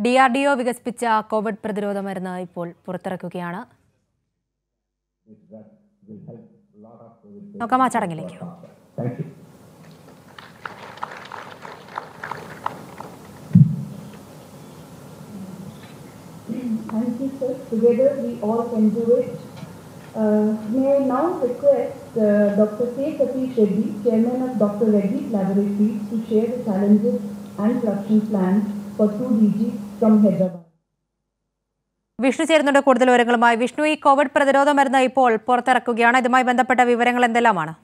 D R D O വികസിപ്പിച്ച Covid പ്രതിരോധ മരുന്ന് ഇപ്പോൾ പുറത്തിറക്കുകയാണ് നോക്കാം ആ ചടങ്ങിലേക്ക് Thank you, sir. Together we all can do it. Uh, may I now request uh, Dr. K. Satish Reddy, Chairman of Dr. Reddy's Laboratories, to share the challenges and production plans for 2DG from Hyderabad. Vishnu ചേരുന്നുണ്ട് കൂടുതൽ വിവരങ്ങളുമായി വിഷ്ണു ഈ Covid പ്രതിരോധ മരുന്ന് ഇപ്പോൾ പുറത്തിറക്കുകയാണ് ഇതുമായി ബന്ധപ്പെട്ട വിവരങ്ങൾ എന്തെല്ലാമാണ്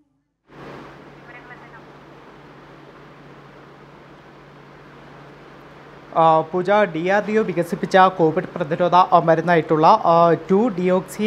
ആ, Pooja D R D O വികസിപ്പിച്ച കോവിഡ് പ്രതിരോധ ആ, മരുന്നായിട്ടുള്ള ടു ഡിയോക്സി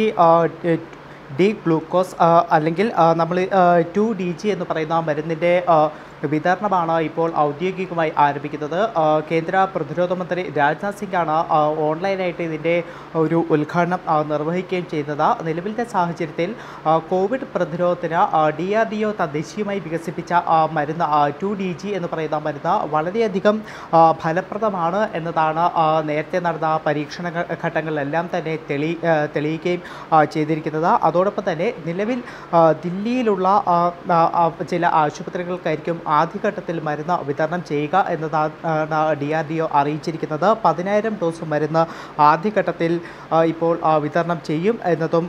ഡി ഗ്ലൂക്കോസ് ആ, അല്ലെങ്കിൽ ആ, നമ്മൾ ടു ഡി ജി എന്ന് പറയുന്ന മരുന്നിൻ്റെ ആ, വിതരണമാണ് ഇപ്പോൾ ഔദ്യോഗികമായി ആരംഭിക്കുന്നത് ആ, കേന്ദ്ര പ്രതിരോധ മന്ത്രി രാജ്നാഥ് സിംഗ് ആണ് ആ, ഓൺലൈനായിട്ട് ഇതിൻ്റെ ഒരു ഉദ്ഘാടനം ആ, നിർവഹിക്കുകയും ചെയ്യുന്നത് നിലവിലത്തെ സാഹചര്യത്തിൽ ആ, കോവിഡ് പ്രതിരോധത്തിന് ഡി ആർ ഡി ഒ തദ്ദേശീയമായി വികസിപ്പിച്ച ആ, മരുന്ന് ടു ഡി ജി എന്ന് പറയുന്ന മരുന്ന് വളരെയധികം ആ, ഫലപ്രദമാണ് എന്നതാണ് ആ, നേരത്തെ നടന്ന പരീക്ഷണ ഘ- ഘട്ടങ്ങളിലെല്ലാം തന്നെ തെളി ആ, തെളിയിക്കുകയും ആ, ചെയ്തിരിക്കുന്നത് അതോടൊപ്പം തന്നെ നിലവിൽ ആ, ദില്ലിയിലുള്ള ആ, ആ, ആ, ചില ആശുപത്രികൾക്കായിരിക്കും ആദ്യഘട്ടത്തിൽ മരുന്ന് വിതരണം ചെയ്യുക എന്നതാണ് ഡി ആർ ഡി ഒ അറിയിച്ചിരിക്കുന്നത് പതിനായിരം ഡോസ് മരുന്ന് ആദ്യഘട്ടത്തിൽ ആ, ഇപ്പോൾ ആ, വിതരണം ചെയ്യും എന്നതും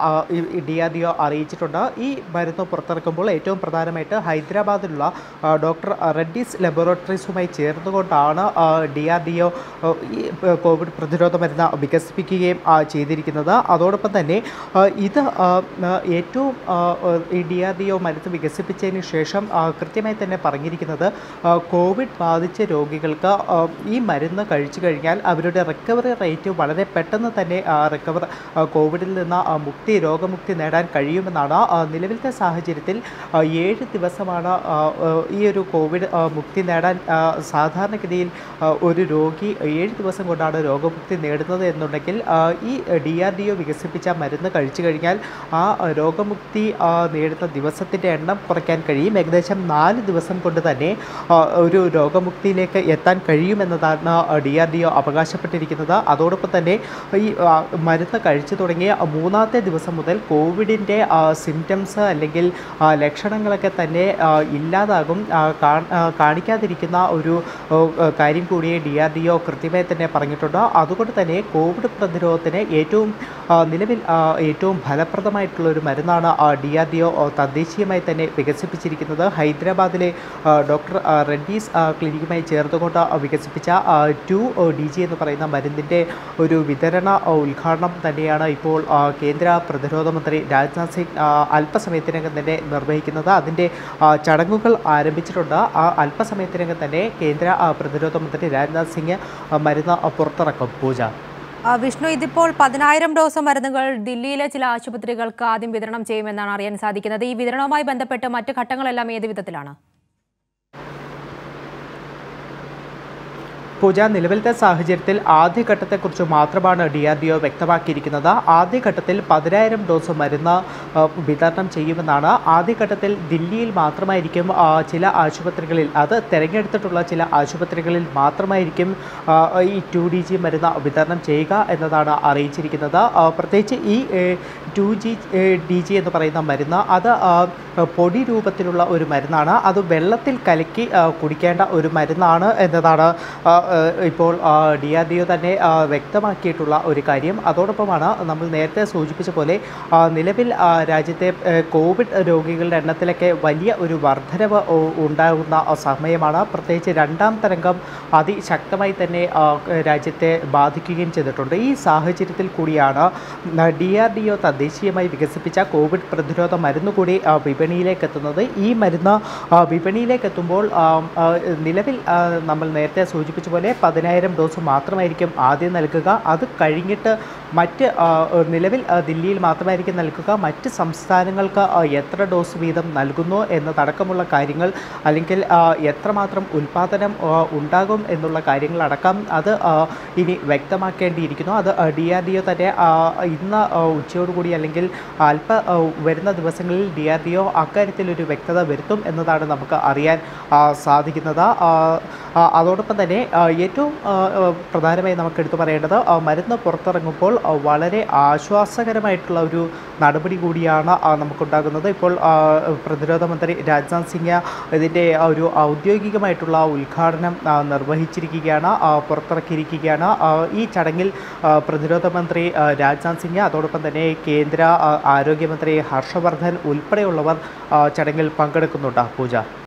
ഡി ആർ ഡി ഒ അറിയിച്ചിട്ടുണ്ട് ഈ മരുന്ന് പുറത്തിറക്കുമ്പോൾ ഏറ്റവും പ്രധാനമായിട്ട് ഹൈദരാബാദിലുള്ള ആ, ഡോക്ടർ റെഡ്ഡീസ് ലബോറട്ടറീസുമായി ചേർന്നുകൊണ്ടാണ് ഡി ആർ ഡി ഒ ഈ ആ, കോവിഡ് പ്രതിരോധ മരുന്ന് വികസിപ്പിക്കുകയും ആ, ചെയ്തിരിക്കുന്നത് അതോടൊപ്പം തന്നെ ആ, ഇത് ആ, ആ, ഏറ്റവും ആ, ആ, ഈ ഡി ആർ ഡി ഒ മരുന്ന് വികസിപ്പിച്ചതിന് ശേഷം ആ, കൃത്യമായി തന്നെ പറഞ്ഞിരിക്കുന്നത് ആ, കോവിഡ് ബാധിച്ച രോഗികൾക്ക് ആ, ഈ മരുന്ന് കഴിച്ചു കഴിഞ്ഞാൽ അവരുടെ റിക്കവറി റേറ്റ് വളരെ പെട്ടെന്ന് തന്നെ റിക്കവർ കോവിഡിൽ നിന്ന് ആ, മുക്തി രോഗമുക്തി നേടാൻ കഴിയുമെന്നാണ് ആ, നിലവിലത്തെ സാഹചര്യത്തിൽ ആ, ഏഴ് ദിവസമാണ് ആ, ആ, ഈ ഒരു കോവിഡ് ആ, മുക്തി നേടാൻ ആ, സാധാരണഗതിയിൽ ആ, ഒരു രോഗി ഏഴ് ദിവസം കൊണ്ടാണ് രോഗമുക്തി നേടുന്നത് എന്നുണ്ടെങ്കിൽ ആ, ഈ ഡി ആർ ഡി ഒ വികസിപ്പിച്ച മരുന്ന് കഴിച്ചു കഴിഞ്ഞാൽ ആ രോഗമുക്തി ആ, നേടുന്ന ദിവസത്തിൻ്റെ എണ്ണം കുറയ്ക്കാൻ കഴിയും ഏകദേശം നാല് ദിവസം കൊണ്ട് തന്നെ ആ, ഒരു രോഗമുക്തിയിലേക്ക് എത്താൻ കഴിയുമെന്നതാണ് ഡി ആർ ഡി ഒ അവകാശപ്പെട്ടിരിക്കുന്നത് അതോടൊപ്പം തന്നെ ഈ ആ, മരുന്ന് കഴിച്ചു തുടങ്ങിയ മൂന്നാമത്തെ ദിവസം മുതൽ കോവിഡിൻ്റെ സിംറ്റംസ് അല്ലെങ്കിൽ ആ, ലക്ഷണങ്ങളൊക്കെ തന്നെ ആ, ഇല്ലാതാകും ആ, കാ- ആ, കാണിക്കാതിരിക്കുന്ന ഒരു ഓ, ആ, കാര്യം കൂടിയേ ഡി ആർ ഡി ഒ കൃത്യമായി തന്നെ പറഞ്ഞിട്ടുണ്ട് അതുകൊണ്ട് തന്നെ കോവിഡ് പ്രതിരോധത്തിന് ഏറ്റവും ആ, നിലവിൽ ആ, ഏറ്റവും ഫലപ്രദമായിട്ടുള്ള ഒരു മരുന്നാണ് ഡി ആർ ഡി ഒ തദ്ദേശീയമായി തന്നെ വികസിപ്പിച്ചിരിക്കുന്നത് ഹൈദരാബാദിലെ ആ, ഡോക്ടർ ആ, റെഡ്ഡീസ് ആ, ക്ലിനിക്കുമായി ചേർന്നുകൊണ്ട് വികസിപ്പിച്ച ടു ഡി ജി എന്ന് പറയുന്ന മരുന്നിൻ്റെ ഒരു വിതരണ ആ, ഉദ്ഘാടനം തന്നെയാണ് ഇപ്പോൾ ആ, കേന്ദ്ര പ്രതിരോധ മന്ത്രി രാജ്നാഥ് സിംഗ് ആ, അല്പസമയത്തിനകം തന്നെ നിർവഹിക്കുന്നത് അതിൻ്റെ ആ, ചടങ്ങുകൾ ആരംഭിച്ചിട്ടുണ്ട് ആ അല്പസമയത്തിനകം തന്നെ കേന്ദ്ര ആ, പ്രതിരോധ മന്ത്രി രാജ്നാഥ് സിംഗ് ആ, മരുന്ന് ആ, പുറത്തിറക്കും പൂജ ആ, വിഷ്ണു ഇതിപ്പോൾ പതിനായിരം ഡോസ് മരുന്നുകൾ ദില്ലിയിലെ ചില ആശുപത്രികൾക്ക് ആദ്യം വിതരണം ചെയ്യുമെന്നാണ് അറിയാൻ സാധിക്കുന്നത് ഈ വിതരണവുമായി ബന്ധപ്പെട്ട് മറ്റു ഘട്ടങ്ങളെല്ലാം ഏത് വിധത്തിലാണ് പൂജ നിലവിലത്തെ സാഹചര്യത്തിൽ ആദ്യഘട്ടത്തെക്കുറിച്ച് മാത്രമാണ് ഡി ആർ ഡി ഒ വ്യക്തമാക്കിയിരിക്കുന്നത് ആദ്യഘട്ടത്തിൽ പതിനായിരം ഡോസ് മരുന്ന് ആ, വിതരണം ചെയ്യുമെന്നാണ് ആദ്യഘട്ടത്തിൽ ദില്ലിയിൽ മാത്രമായിരിക്കും ആ, ചില ആശുപത്രികളിൽ അത് തിരഞ്ഞെടുത്തിട്ടുള്ള ചില ആശുപത്രികളിൽ മാത്രമായിരിക്കും ആ, ഈ ടു ഡി ജി മരുന്ന് വിതരണം ചെയ്യുക എന്നതാണ് അറിയിച്ചിരിക്കുന്നത് ആ, പ്രത്യേകിച്ച് ഈ ടു ജി ഡി ജി എന്ന് പറയുന്ന മരുന്ന് അത് ആ, പൊടി രൂപത്തിലുള്ള ഒരു മരുന്നാണ് അത് വെള്ളത്തിൽ കലക്കി ആ, കുടിക്കേണ്ട ഒരു മരുന്നാണ് എന്നതാണ് ആ, ആ, ഇപ്പോൾ ഡി ആർ ഡി ഒ തന്നെ ആ, വ്യക്തമാക്കിയിട്ടുള്ള ഒരു കാര്യം അതോടൊപ്പമാണ് നമ്മൾ നേരത്തെ സൂചിപ്പിച്ച പോലെ ആ, നിലവിൽ ആ, രാജ്യത്തെ ആ, കോവിഡ് രോഗികളുടെ എണ്ണത്തിലൊക്കെ വലിയ ഒരു വർധനവ് ഉ- ഉണ്ടാകുന്ന ആ സമയമാണ് പ്രത്യേകിച്ച് രണ്ടാം തരംഗം അതിശക്തമായി തന്നെ ആ, രാജ്യത്തെ ബാധിക്കുകയും ചെയ്തിട്ടുണ്ട് ഈ സാഹചര്യത്തിൽ കൂടിയാണ് ഡി ആർ ഡി ഒ തദ്ദേശീയമായി വികസിപ്പിച്ച കോവിഡ് പ്രതിരോധ മരുന്ന് കൂടി ആ, വിപണിയിലേക്ക് എത്തുന്നത് ഈ മരുന്ന് ആ, വിപണിയിലേക്ക് എത്തുമ്പോൾ ആ, ആ, നിലവിൽ ആ, നമ്മൾ നേരത്തെ സൂചിപ്പിച്ച പോലെ പതിനായിരം ഡോസ് മാത്രമായിരിക്കും ആദ്യം നൽകുക അത് കഴിഞ്ഞിട്ട് മറ്റ് ആ, നിലവിൽ ആ, ദില്ലിയിൽ മാത്രമായിരിക്കും നൽകുക മറ്റ് സംസ്ഥാനങ്ങൾക്ക് ആ, എത്ര ഡോസ് വീതം നൽകുന്നു എന്നതടക്കമുള്ള കാര്യങ്ങൾ അല്ലെങ്കിൽ ആ, എത്രമാത്രം ഉൽപ്പാദനം ആ, ഉണ്ടാകും എന്നുള്ള കാര്യങ്ങളടക്കം അത് ആ, ഇനി വ്യക്തമാക്കേണ്ടിയിരിക്കുന്നു അത് ഡി ആർ ഡി ഒ തന്നെ ആ, ഇന്ന് ആ, ഉച്ചയോടുകൂടി അല്ലെങ്കിൽ അല്പ ആ, വരുന്ന ദിവസങ്ങളിൽ ഡി ആർ ഡി ഒ അക്കാര്യത്തിൽ ഒരു വ്യക്തത വരുത്തും എന്നതാണ് നമുക്ക് അറിയാൻ ആ, സാധിക്കുന്നത് ആ, ആ, അതോടൊപ്പം തന്നെ ആ, ആ, ഏറ്റവും ആ, ആ, പ്രധാനമായി നമുക്ക് എടുത്തു പറയേണ്ടത് ആ, മരുന്ന് പുറത്തിറങ്ങുമ്പോൾ ആ, വളരെ ആശ്വാസകരമായിട്ടുള്ള ഒരു നടപടി കൂടിയാണ് ആ, നമുക്കുണ്ടാകുന്നത് ഇപ്പോൾ ആ, പ്രതിരോധ മന്ത്രി രാജ്നാഥ് സിംഗ് ഇതിൻ്റെ ആ ഒരു ഔദ്യോഗികമായിട്ടുള്ള ഉദ്ഘാടനം ആ, നിർവഹിച്ചിരിക്കുകയാണ് ആ, പുറത്തിറക്കിയിരിക്കുകയാണ് ആ, ഈ ചടങ്ങിൽ ആ, പ്രതിരോധ മന്ത്രി ആ, രാജ്നാഥ് സിംഗ് അതോടൊപ്പം തന്നെ കേന്ദ്ര ആ, ആരോഗ്യമന്ത്രി ഹർഷവർദ്ധൻ ഉൾപ്പെടെയുള്ളവർ ആ, ചടങ്ങിൽ പങ്കെടുക്കുന്നുണ്ട് പൂജ